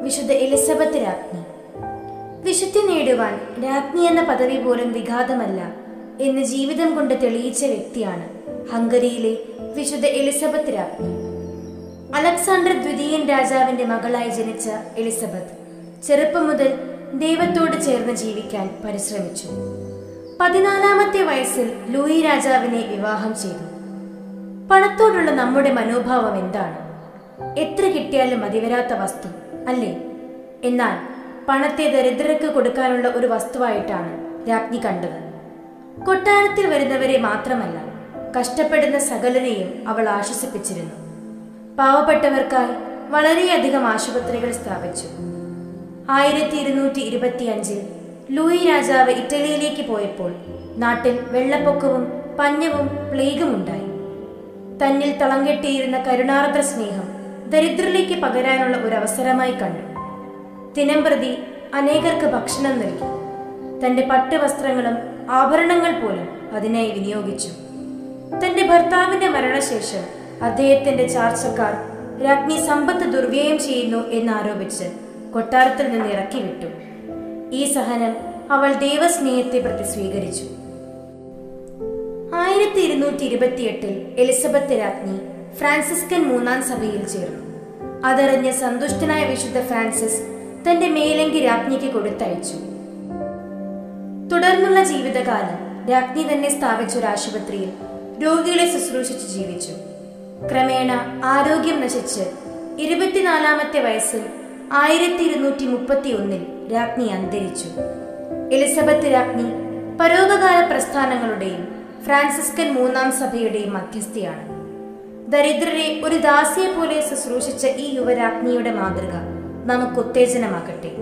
വിശുദ്ധ എലിസബത്ത് രാജ്ഞി വിശുദ്ധി നേടുവാൻ രാജ്ഞി എന്ന പദവി പോലും വിഘാതമല്ല എന്ന് ജീവിതം കൊണ്ട് തെളിയിച്ച വ്യക്തിയാണ് ഹംഗറിയിലെ വിശുദ്ധ എലിസബത്ത് രാജ്ഞി അലക്സാണ്ടർ ദ്വിതീയൻ രാജാവിന്റെ മകളായി ജനിച്ച എലിസബത്ത് ചെറുപ്പം മുതൽ ദൈവത്തോട് ചേർന്ന് ജീവിക്കാൻ പരിശ്രമിച്ചു പതിനാലാമത്തെ വയസ്സിൽ ലൂയി രാജാവിനെ വിവാഹം ചെയ്തു പണത്തോടുള്ള നമ്മുടെ മനോഭാവം എന്താണ് എത്ര കിട്ടിയാലും മതിവരാത്ത വസ്തു അല്ലേ എന്നാൽ പണത്തെ ദരിദ്രർക്ക് കൊടുക്കാനുള്ള ഒരു വസ്തുവായിട്ടാണ് രാജ്ഞി കണ്ടത് കൊട്ടാരത്തിൽ വരുന്നവരെ മാത്രമല്ല കഷ്ടപ്പെടുന്ന സകലരെയും അവൾ ആശ്വസിപ്പിച്ചിരുന്നു പാവപ്പെട്ടവർക്കായി വളരെയധികം ആശുപത്രികൾ സ്ഥാപിച്ചു ആയിരത്തി ഇരുന്നൂറ്റി ഇരുപത്തി അഞ്ചിൽ ലൂയി രാജാവ് ഇറ്റലിയിലേക്ക് പോയപ്പോൾ നാട്ടിൽ വെള്ളപ്പൊക്കവും പഞ്ഞവും പ്ലേഗും ഉണ്ടായി തന്നിൽ തളം കെട്ടിയിരുന്ന കരുണാർദ്ര സ്നേഹം ദരിദ്രരിലേക്ക് പകരാനുള്ള ഒരു അവസരമായി കണ്ടു ദിനംപ്രതി അനേകർക്ക് ഭക്ഷണം നൽകി തന്റെ പട്ടുവസ്ത്രങ്ങളും ആഭരണങ്ങൾ പോലും അതിനായി വിനിയോഗിച്ചു തന്റെ ഭർത്താവിന്റെ മരണശേഷം അദ്ദേഹത്തിന്റെ ചാർച്ചക്കാർ രാജ്ഞി സമ്പത്ത് ദുർവ്യയം ചെയ്യുന്നു എന്നാരോപിച്ച് കൊട്ടാരത്തിൽ നിന്ന് ഇറക്കി വിട്ടു ഈ സഹനം അവൾ ദൈവസ്നേഹത്തെ പ്രതി സ്വീകരിച്ചു ആയിരത്തി ഇരുന്നൂറ്റി ഇരുപത്തിയെട്ടിൽ എലിസബത്ത് രാജ്ഞി ഫ്രാൻസിസ്കൻ മൂന്നാം സഭയിൽ ചേർന്നു അതറിഞ്ഞ് സന്തുഷ്ടനായ വിശുദ്ധ ഫ്രാൻസിസ് തന്റെ മേലങ്കി രാജ്ഞിക്ക് കൊടുത്തയച്ചു തുടർന്നുള്ള ജീവിതകാലം രാജ്ഞി തന്നെ സ്ഥാപിച്ച ഒരു ആശുപത്രിയിൽ രോഗികളെ ശുശ്രൂഷിച്ച് ജീവിച്ചു ക്രമേണ ആരോഗ്യം നശിച്ച് ഇരുപത്തിനാലാമത്തെ വയസ്സിൽ ആയിരത്തി ഇരുന്നൂറ്റി മുപ്പത്തി ഒന്നിൽ രാജ്ഞി അന്തരിച്ചു എലിസബത്ത് രാജ്ഞി പരോപകാര പ്രസ്ഥാനങ്ങളുടെയും ഫ്രാൻസിസ്കൻ മൂന്നാം സഭയുടെയും മധ്യസ്ഥയാണ് ദരിദ്രരെ ഒരു ദാസിയെ പോലെ ശുശ്രൂഷിച്ച ഈ യുവരാജ്ഞിയുടെ മാതൃക നമുക്ക് ഉത്തേജനമാകട്ടെ